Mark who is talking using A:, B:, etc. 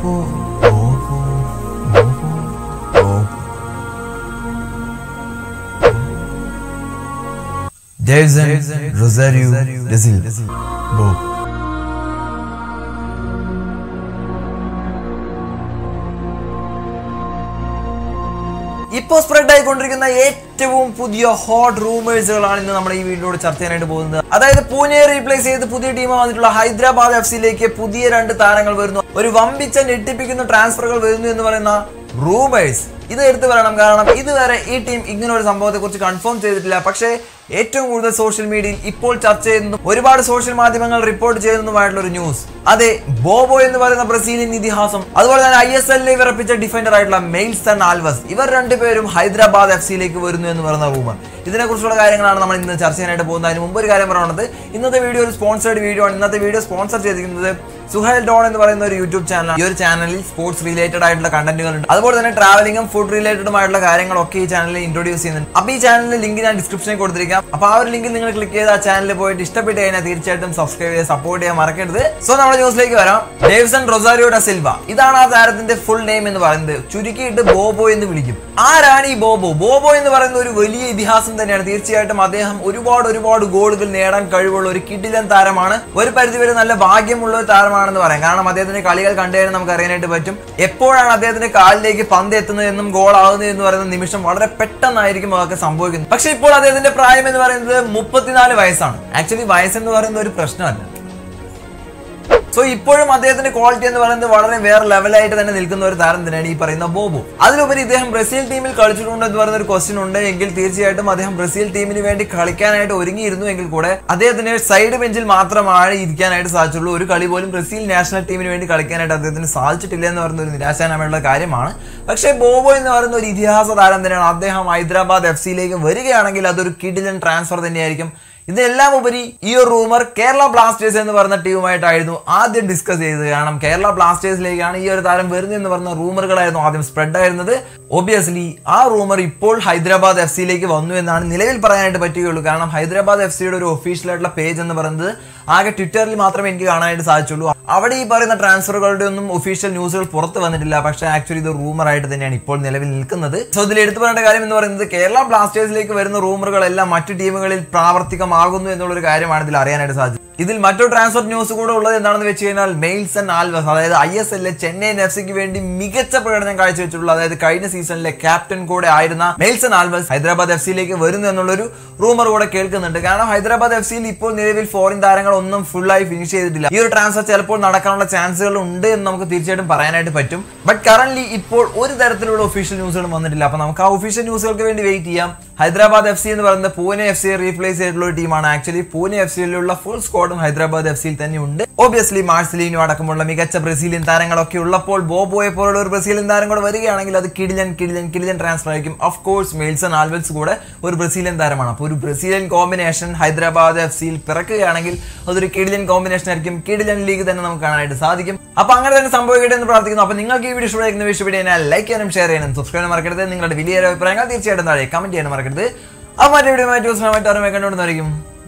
A: ബോബോ ബോബോ ബോബോ ബോബോ ഡേവ്സൺ റൊസാരിയോ ഡെസിൽ ബോബ് ഇപ്പോൾ സ്പ്രെഡ് ആയിക്കൊണ്ടിരിക്കുന്ന ഏറ്റവും പുതിയ ഹോട്ട് റൂമേഴ്സുകളാണ് ഇന്ന് നമ്മൾ ഈ വീഡിയോട് ചർച്ച ചെയ്യാനായിട്ട് പോകുന്നത് അതായത് പൂനെ റീപ്ലേസ് ചെയ്ത് പുതിയ ടീം വന്നിട്ടുള്ള ഹൈദരാബാദ് എഫ് സിയിലേക്ക് പുതിയ രണ്ട് താരങ്ങൾ വരുന്നു ഒരു വമ്പിച്ച ഞെട്ടിപ്പിക്കുന്ന ട്രാൻസ്ഫറുകൾ വരുന്നു എന്ന് പറയുന്ന റൂമേഴ്സ് ഇത് എടുത്തു പറയണം കാരണം ഇതുവരെ ഈ ടീം ഇങ്ങനെ ഒരു സംഭവത്തെ കുറിച്ച് കൺഫേം ചെയ്തിട്ടില്ല പക്ഷേ ഏറ്റവും കൂടുതൽ സോഷ്യൽ മീഡിയയിൽ ഇപ്പോൾ ചർച്ച ചെയ്യുന്നതും ഒരുപാട് സോഷ്യൽ മാധ്യമങ്ങൾ റിപ്പോർട്ട് ചെയ്യുന്നതുമായിട്ടുള്ള ഒരു ന്യൂസ് അതെ ബോബോ എന്ന് പറയുന്ന ബ്രസീലിയൻ ഇതിഹാസം അതുപോലെ തന്നെ ഐ എസ് എല്ലിൽ വിറപ്പിച്ച ഡിഫൻഡർ ആയിട്ടുള്ള മെയിൽസൺ ആൽവസ് ഇവർ രണ്ടുപേരും ഹൈദരാബാദ് എഫ് സിയിലേക്ക് വരുന്നു എന്ന് പറയുന്ന റൂമർ ഇതിനെ കുറിച്ചുള്ള കാര്യങ്ങളാണ് നമ്മൾ ഇന്ന് ചർച്ച ചെയ്യാനായിട്ട് പോകുന്നത് അതിന് മുമ്പ് ഒരു കാര്യം പറയുന്നത് ഇന്നത്തെ വീഡിയോ ഒരു സ്പോൺസേർഡ് വീഡിയോ ആണ് ഇന്നത്തെ വീഡിയോ സ്പോൺസർ ചെയ്തിരിക്കുന്നത് സുഹൈൽ ഡോൺ എന്ന് പറയുന്ന ഒരു യൂട്യൂബ് ചാനൽ ഈ ഒരു ചാനലിൽ സ്പോർട്സ് റിലേറ്റഡ് ആയിട്ടുള്ള കണ്ടന്റുകൾ ഉണ്ട് അതുപോലെ തന്നെ ട്രാവലിംഗും ഫുഡ് റിലേറ്റഡുമായിട്ടുള്ള കാര്യങ്ങളൊക്കെ ഈ ചാനലിൽ ഇൻട്രൊഡ്യൂസ് ചെയ്യുന്നുണ്ട് അപ്പോൾ ഈ ചാനലിന്റെ ലിങ്ക് ഞാൻ ഡിസ്ക്രിപ്ഷനിൽ കൊടുത്തിരിക്കാം അപ്പോൾ ആ ഒരു ലിങ്ക് നിങ്ങൾ ക്ലിക്ക് ചെയ്ത് ആ ചാനലിൽ പോയിട്ട് ഇഷ്ടപ്പെട്ട് കഴിഞ്ഞാൽ തീർച്ചയായിട്ടും സബ്സ്ക്രൈബ് ചെയ്ത് സപ്പോർട്ട് ചെയ്യാൻ മറക്കരുത് സോ നമ്മുടെ ന്യൂസിലേക്ക് വരാം ഡേവ്സൺ റൊസാരിയോ ഡ സിൽവ ഇതാണ് ആ താരത്തിന്റെ ഫുൾ നെയിം എന്ന് പറയുന്നത് ചുരുക്കിയിട്ട് ബോബോ എന്ന് വിളിക്കും ആരാണ് ഈ ബോബോ ബോബോ എന്ന് പറയുന്ന ഒരു വലിയ ഇതിഹാസം തന്നെയാണ് തീർച്ചയായിട്ടും അദ്ദേഹം ഒരുപാട് ഒരുപാട് ഗോളുകൾ നേടാൻ കഴിവുള്ള ഒരു കിടിലൻ താരമാണ് ഒരു പരിധിവരെ നല്ല ഭാഗ്യമുള്ള ഒരു താരമാണെന്ന് പറയാം കാരണം അദ്ദേഹത്തിന്റെ കളികൾ കണ്ടു കഴിഞ്ഞാൽ നമുക്ക് അറിയാനായിട്ട് പറ്റും എപ്പോഴാണ് അദ്ദേഹത്തിന്റെ കാലിലേക്ക് പന്ത് എത്തുന്നത് എന്നും ഗോൾ ആകുന്നത് എന്ന് പറയുന്ന നിമിഷം വളരെ പെട്ടെന്നായിരിക്കും അതൊക്കെ സംഭവിക്കുന്നത് പക്ഷെ ഇപ്പോൾ അദ്ദേഹത്തിന്റെ പ്രായം എന്ന് പറയുന്നത് മുപ്പത്തിനാല് വയസ്സാണ് ആക്ച്വലി വയസ്സെന്ന് പറയുന്നത് ഒരു പ്രശ്നമല്ല സോ ഇപ്പോഴും അദ്ദേഹത്തിന്റെ ക്വാളിറ്റി എന്ന് പറയുന്നത് വളരെ വേറെ ലെവലായിട്ട് തന്നെ നിൽക്കുന്ന ഒരു താരം തന്നെയാണ് ഈ പറയുന്ന ബോബു അതിലുപരി ഇദ്ദേഹം ബ്രസീൽ ടീമിൽ കളിച്ചിട്ടുണ്ട് എന്ന് പറയുന്ന ഒരു ക്വസ്റ്റ്യൻ ഉണ്ട് എങ്കിൽ തീർച്ചയായിട്ടും അദ്ദേഹം ബ്രസീൽ ടീമിന് വേണ്ടി കളിക്കാനായിട്ട് ഒരുങ്ങിയിരുന്നു എങ്കിൽ കൂടെ അദ്ദേഹത്തിന് സൈഡ് ബെഞ്ചിൽ മാത്രമാണ് ഇരിക്കാനായിട്ട് സാധിച്ചുള്ളൂ ഒരു കളി പോലും ബ്രസീൽ നാഷണൽ ടീമിന് വേണ്ടി കളിക്കാനായിട്ട് അദ്ദേഹത്തിന് സാധിച്ചിട്ടില്ല എന്ന് പറയുന്ന ഒരു നിരാശാനമുള്ള കാര്യമാണ് പക്ഷേ ബോബോ എന്ന് പറയുന്ന ഒരു ഇതിഹാസ താരം തന്നെയാണ് അദ്ദേഹം ഹൈദരാബാദ് എഫ് സിയിലേക്ക് വരികയാണെങ്കിൽ അതൊരു കിഡിലൻ ട്രാൻസ്ഫർ തന്നെയായിരിക്കും ഇതിനെല്ലാം ഉപരി ഈ ഒരു റൂമർ കേരള ബ്ലാസ്റ്റേഴ്സ് എന്ന് പറയുന്ന ടീമുമായിട്ടായിരുന്നു ആദ്യം ഡിസ്കസ് ചെയ്തത് കാരണം കേരള ബ്ലാസ്റ്റേഴ്സിലേക്കാണ് ഈ ഒരു താരം വരുന്നത് എന്ന് പറഞ്ഞ റൂമറുകളായിരുന്നു ആദ്യം സ്പ്രെഡ് ആയിരുന്നത് ഒബിയസ്ലി ആ റൂമർ ഇപ്പോൾ ഹൈദരാബാദ് എഫ് സിയിലേക്ക് വന്നു എന്നാണ് നിലവിൽ പറയാനായിട്ട് പറ്റുകയുള്ളൂ കാരണം ഹൈദരാബാദ് എഫ് സിയുടെ ഒരു ഒഫീഷ്യൽ ആയിട്ടുള്ള പേജ് എന്ന് പറയുന്നത് ആകെ ട്വിറ്ററിൽ മാത്രമേ എനിക്ക് കാണാനായിട്ട് സാധിച്ചുള്ളൂ അവിടെ ഈ പറയുന്ന ട്രാൻസ്ഫറുകളുടെ ഒന്നും ഒഫീഷ്യൽ ന്യൂസുകൾ പുറത്ത് വന്നിട്ടില്ല പക്ഷേ ആക്ച്വലി ഇത് റൂമർ ആയിട്ട് തന്നെയാണ് ഇപ്പോൾ നിലവിൽ നിൽക്കുന്നത് സോ ഇതിൽ എടുത്തു പറയേണ്ട കാര്യം എന്ന് പറയുന്നത് കേരള ബ്ലാസ്റ്റേഴ്സിലേക്ക് വരുന്ന റൂമറുകളെല്ലാം മറ്റു ടീമുകളിൽ പ്രാവർത്തികമാകുന്നു എന്നുള്ളൊരു കാര്യമാണ് ഇതിൽ അറിയാനായിട്ട് സാധിച്ചത് ഇതിൽ മറ്റൊരു ട്രാൻസ്ഫർ ന്യൂസ് കൂടെ ഉള്ളത് എന്താണെന്ന് വെച്ച് കഴിഞ്ഞാൽ മെയിൽസൺ ആൽവസ് അതായത് ഐ എസ് എല്ലിലെ ചെന്നൈയിൻ എഫ് സിക്ക് വേണ്ടി മികച്ച പ്രകടനം കാഴ്ചവെച്ചിട്ടുള്ള അതായത് കഴിഞ്ഞ സീസണിലെ ക്യാപ്റ്റൻ കൂടെ ആയിരുന്ന മെയിൽസൺ ആൽവസ് ഹൈദരാബാദ് എഫ് സിയിലേക്ക് വരുന്നു എന്നുള്ളൊരു റൂമർ കൂടെ കേൾക്കുന്നുണ്ട് കാരണം ഹൈദരാബാദ് എഫ് സിയിൽ ഇപ്പോൾ നിലവിൽ ഫോറിൻ താരങ്ങൾ ഒന്നും ഫുള്ളായി ഫിനിഷ് ചെയ്തിട്ടില്ല ഈ ഒരു ട്രാൻസ്ഫർ ചിലപ്പോൾ നടക്കാനുള്ള ചാൻസുകൾ ഉണ്ട് എന്ന് നമുക്ക് തീർച്ചയായിട്ടും പറയാനായിട്ട് പറ്റും ബട്ട് കറന്റ് ഇപ്പോൾ ഒരു തരത്തിലുള്ള ഒഫീഷ്യൽ ന്യൂസുകളും വന്നിട്ടില്ല അപ്പൊ നമുക്ക് ആ ഒഫീഷ്യൽ ന്യൂസുകൾക്ക് വേണ്ടി വെയിറ്റ് ചെയ്യാം ഹൈദരാബാദ് എഫ് സി എന്ന് പറയുന്നത് പൂനെ എഫ് സിയെ റീപ്ലേസ് ചെയ്തിട്ടുള്ള ഒരു ടീമാണ് ആക്ച്വലി പൂനെ എഫ് സിയിലുള്ള ഫുൾ സ്ക്വാഡും ഹൈദരാബാദ് എഫ് സിയിൽ തന്നെ ഉണ്ട് ഒബിയസ്ലി മാർസലീനോ അടക്കമുള്ള മികച്ച ബ്രസീലിയൻ താരങ്ങളൊക്കെ ഉള്ളപ്പോൾ ബോബോയെ പോലുള്ള ഒരു ബ്രസീലിയൻ താരം കൂടെ വരികയാണെങ്കിൽ അത് കിടിലൻ കിടിലൻ കിടിലൻ ട്രാൻസ്ഫർ ആയിരിക്കും ഓഫ് കോഴ്സ് മെയിൽസൺ ആൽവൽസ് കൂടെ ഒരു ബ്രസീലിയൻ താരമാണ് അപ്പോൾ ഒരു ബ്രസീലിയൻ കോമ്പിനേഷൻ ഹൈദരാബാദ് എഫ് സിയിൽ പിറക്കുകയാണെങ്കിൽ അതൊരു കിടിലൻ കോമ്പിനേഷൻ ആയിരിക്കും കിടിലൻ ലീഗ് തന്നെ നമുക്ക് കാണാനായിട്ട് സാധിക്കും അപ്പൊ അങ്ങനെ തന്നെ സംഭവിക്കട്ടെ എന്ന് പ്രാർത്ഥിക്കുന്നു അപ്പൊ നിങ്ങൾക്ക് ഈ വീഡിയോ ഇഷ്ടപ്പെടുന്ന ഇഷ്ടപ്പെട്ട് കഴിഞ്ഞാൽ ലൈക്ക് ചെയ്യാനും ഷെയർ ചെയ്യാനും സബ്സ്ക്രൈബ് മറക്കരുത് നിങ്ങളുടെ വലിയ അഭിപ്രായങ്ങൾ തീർച്ചയായിട്ടും താഴെ കമന്റ് ചെയ്യാനും മറക്കരുത് അപ്പോൾ മറ്റേ വീഡിയോ മറ്റു ദിവസം മറ്റു അറിവ് കണ്ടുകൊണ്ടായിരിക്കും